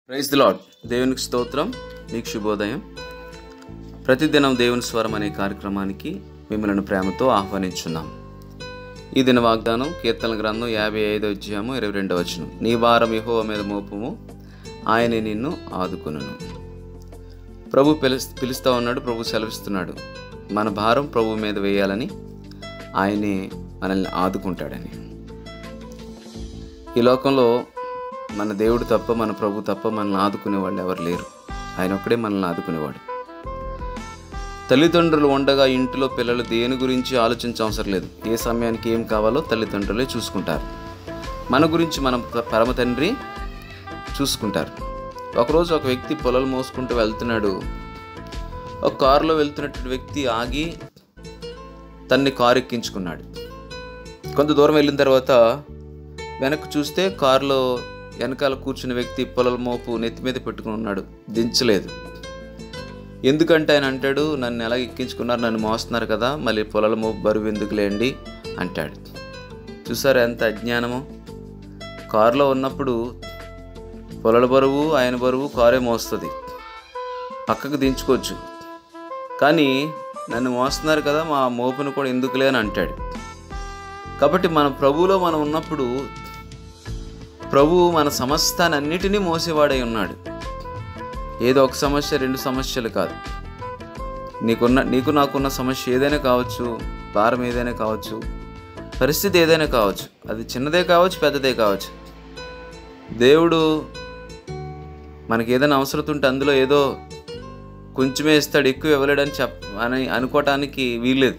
praise the lord దేవునికి స్తోత్రం మీకు శుభోదయం ప్రతిదినం దేవుని స్వరం అనే కార్యక్రమానికి మిమ్మల్ని ప్రేమతో ఆహ్వానించున్నాం ఈ దిన వాగ్దానం కీర్తన గ్రంథం యాభై ఐదో అధ్యాయము ఇరవై రెండవ వచనం నీ భారం యెహోవా మీద మోపము ఆయనే నిన్ను ఆదుకును ప్రభు పిలు పిలుస్తూ ఉన్నాడు ప్రభు సెలవిస్తున్నాడు మన భారం ప్రభు మీద వేయాలని ఆయనే మనల్ని ఆదుకుంటాడని ఈ లోకంలో మన దేవుడు తప్ప మన ప్రభు తప్ప మనల్ని ఆదుకునే వాళ్ళు ఎవరు లేరు ఆయన ఒక్కడే మనల్ని ఆదుకునేవాడు తల్లిదండ్రులు ఉండగా ఇంటిలో పిల్లలు దేని గురించి ఆలోచించవసరం లేదు ఏ సమయానికి ఏం కావాలో తల్లిదండ్రులే చూసుకుంటారు మన గురించి మన ప- పరమ తండ్రి చూసుకుంటారు ఒకరోజు ఒక వ్యక్తి పొలాలు మోసుకుంటూ వెళ్తున్నాడు ఒక కారులో వెళ్తున్నటువంటి వ్యక్తి ఆగి తన్ని కారు ఎక్కించుకున్నాడు కొంత దూరం వెళ్ళిన తర్వాత వెనక్కి చూస్తే కారులో వెనకాల కూర్చున్న వ్యక్తి పొలాల మోపు నెత్తి మీద పెట్టుకుని ఉన్నాడు దించలేదు ఎందుకంటే ఆయన అంటాడు నన్ను ఎలా ఎక్కించుకున్నారు నన్ను మోస్తున్నారు కదా మళ్ళీ పొలాల మోపు బరువు ఎందుకులేండి అంటాడు చూసారా ఎంత అజ్ఞానమో కారులో ఉన్నప్పుడు పొలాల బరువు ఆయన బరువు కారే మోస్తుంది పక్కకు దించుకోవచ్చు కానీ నన్ను మోస్తున్నారు కదా మా మోపును కూడా ఎందుకులే అని అంటాడు కాబట్టి మన ప్రభువులో మనం ఉన్నప్పుడు ప్రభువు మన సమస్తాన్ని అన్నిటినీ మోసేవాడై ఉన్నాడు ఏదో ఒక సమస్య రెండు సమస్యలు కాదు నీకున్న నీకు నాకున్న సమస్య ఏదైనా కావచ్చు భారం ఏదైనా కావచ్చు పరిస్థితి ఏదైనా కావచ్చు అది చిన్నదే కావచ్చు పెద్దదే కావచ్చు దేవుడు మనకి ఏదైనా అవసరం ఉంటే అందులో ఏదో కొంచెమే ఇస్తాడు ఎక్కువ ఇవ్వలేడని చెప్ అని అనుకోవటానికి వీల్లేదు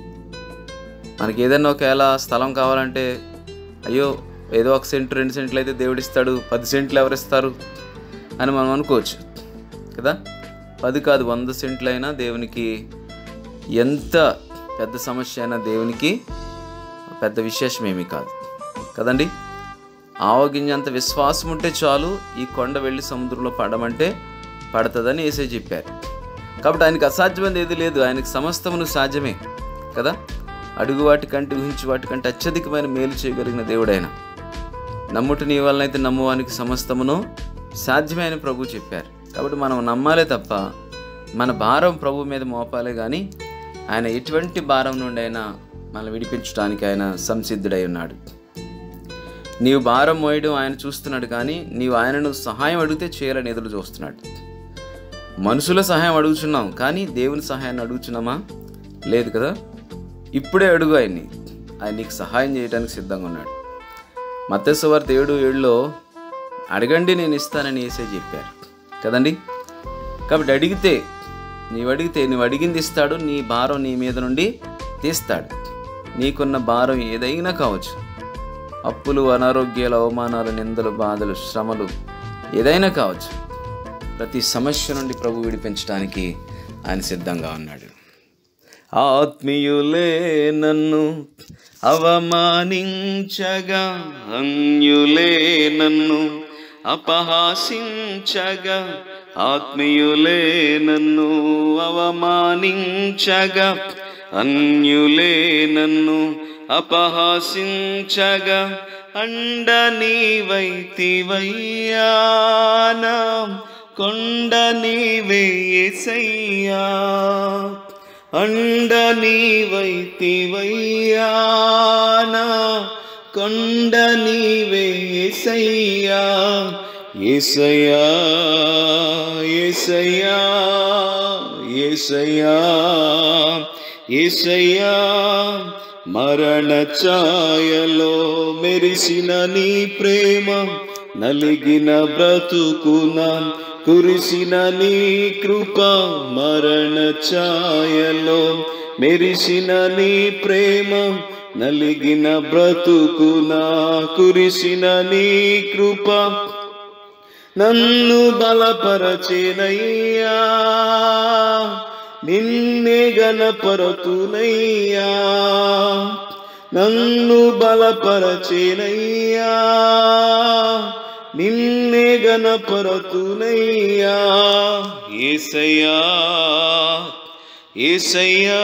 మనకి ఏదైనా ఒకవేళ స్థలం కావాలంటే అయ్యో ఏదో ఒక సెంటు రెండు సెంట్లు అయితే దేవుడు ఇస్తాడు పది సెంట్లు ఎవరిస్తారు అని మనం అనుకోవచ్చు కదా పది కాదు వంద సెంట్లు అయినా దేవునికి ఎంత పెద్ద సమస్య అయినా దేవునికి పెద్ద విశేషం ఏమీ కాదు కదండి ఆవగింజంత విశ్వాసం ఉంటే చాలు ఈ కొండ వెళ్ళి సముద్రంలో పడమంటే పడుతుందని ఏసే చెప్పారు కాబట్టి ఆయనకి అసాధ్యమైనది ఏది లేదు ఆయనకి సమస్తమును సాధ్యమే కదా అడుగు వాటి కంటే ఊహించి వాటి కంటే అత్యధికమైన మేలు చేయగలిగిన దేవుడైన నమ్ముట నీ వలనైతే నమ్మువానికి సమస్తమును సాధ్యమైన ప్రభు చెప్పారు కాబట్టి మనం నమ్మాలే తప్ప మన భారం ప్రభు మీద మోపాలే కానీ ఆయన ఎటువంటి భారం నుండి అయినా మనల్ని విడిపించడానికి ఆయన సంసిద్ధుడై ఉన్నాడు నీవు భారం మోయడం ఆయన చూస్తున్నాడు కానీ నీవు ఆయనను సహాయం అడిగితే చేయాలని ఎదురు చూస్తున్నాడు మనుషుల సహాయం అడుగుతున్నాం కానీ దేవుని సహాయాన్ని అడుగుతున్నామా లేదు కదా ఇప్పుడే అడుగు ఆయన్ని ఆయన నీకు సహాయం చేయడానికి సిద్ధంగా ఉన్నాడు మత్స్యవారి ఏడు ఏడులో అడగండి నేను ఇస్తానని వేసే చెప్పారు కదండి కాబట్టి అడిగితే నీవు అడిగితే నువ్వు అడిగింది ఇస్తాడు నీ భారం నీ మీద నుండి తీస్తాడు నీకున్న భారం ఏదైనా కావచ్చు అప్పులు అనారోగ్యాలు అవమానాలు నిందలు బాధలు శ్రమలు ఏదైనా కావచ్చు ప్రతి సమస్య నుండి ప్రభు విడిపించడానికి ఆయన సిద్ధంగా ఉన్నాడు ఆత్మీయులే నన్ను అవమానించగా అన్యులే నన్ను అపహాసించగా ఆత్మీయులే నన్ను అవమానించగా అన్యులే నన్ను అపహాసించగా అండ నీవైతివయ్యానా కొండ నీవే యేసయ్యా అండ నీవైతివయ్యానా కొండ నీవే యేసయ్యా యేసయ్యా యేసయ్యా యేసయ్యా యేసయ్యా మరణ ఛాయలో మెరిసిన నీ ప్రేమ నలిగిన బ్రతుకున కురిసిన నీ కృప మరణ ఛాయలో మెరిసిన నీ ప్రేమ నలిగిన బ్రతుకున కురిసిన నీ కృప నన్ను బలపరచేనయ్యా నిన్నే గణపరతునయ్యా నన్ను బలపరచేనయ్యా నిన్నే గణపరతునయ్యా ఏసయ్యా ఏసయ్యా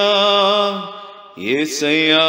ఏసయ్యా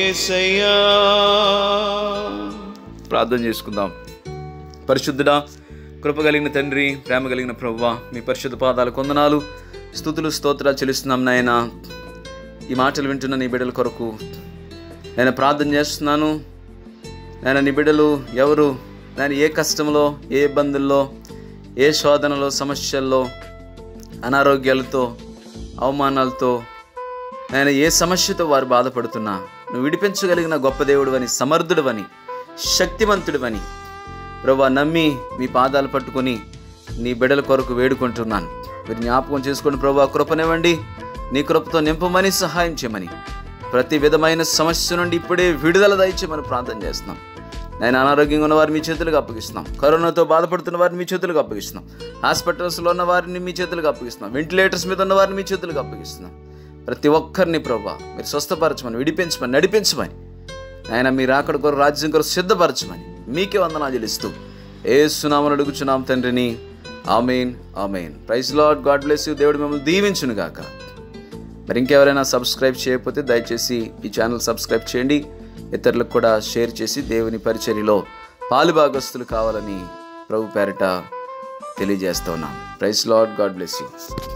ఏసయ్యా ప్రార్థన చేసుకుందాం పరిశుద్ధుడా కృప కలిగిన తండ్రి ప్రేమ కలిగిన ప్రవ్వ మీ పరిశుద్ధ పాదాలు కొందనాలు స్థుతులు స్తోత్రాలు చెల్లిస్తున్నాం నాయన ఈ మాటలు వింటున్న నీ బిడ్డల కొరకు నేను ప్రార్థన చేస్తున్నాను నేను నీ బిడ్డలు ఎవరు నేను ఏ కష్టంలో ఏ ఇబ్బందుల్లో ఏ శోధనలో సమస్యల్లో అనారోగ్యాలతో అవమానాలతో నేను ఏ సమస్యతో వారు బాధపడుతున్నా నువ్వు విడిపించగలిగిన గొప్ప దేవుడువని సమర్థుడువని శక్తివంతుడివని ప్రభా నమ్మి మీ పాదాలు పట్టుకొని నీ బిడ్డల కొరకు వేడుకుంటున్నాను మీరు జ్ఞాపకం చేసుకుని ప్రభా కృపనివ్వండి నీ కృపతో నింపమని సహాయం చేయమని ప్రతి విధమైన సమస్య నుండి ఇప్పుడే విడుదల దయచేయమని ప్రార్థన చేస్తున్నాం నేను అనారోగ్యంగా ఉన్న వారిని మీ చేతులకు అప్పగిస్తున్నాం కరోనాతో బాధపడుతున్న వారిని మీ చేతులకు అప్పగిస్తున్నాం హాస్పిటల్స్లో ఉన్న వారిని మీ చేతులకు అప్పగిస్తున్నాం వెంటిలేటర్స్ మీద ఉన్న వారిని మీ చేతులకు అప్పగిస్తున్నాం ప్రతి ఒక్కరిని ప్రభా మీరు స్వస్థపరచమని విడిపించమని నడిపించమని ఆయన మీరు అక్కడ కొరకు రాజ్యం కొరకు సిద్ధపరచమని మీకే వందనాలు చెల్లిస్తూ ఏ సునామను అడుగుచున్నాం తండ్రిని amen amen praise Lord God bless you దేవుడు మిమ్మల్ని దీవించును గాక మరి ఇంకెవరైనా సబ్స్క్రైబ్ చేయకపోతే దయచేసి ఈ ఛానల్ సబ్స్క్రైబ్ చేయండి ఇతరులకు కూడా షేర్ చేసి దేవుని పరిచర్యలో పాలుభాగస్తులు కావాలని ప్రభు పేరిట తెలియజేస్తున్నాం praise Lord God bless you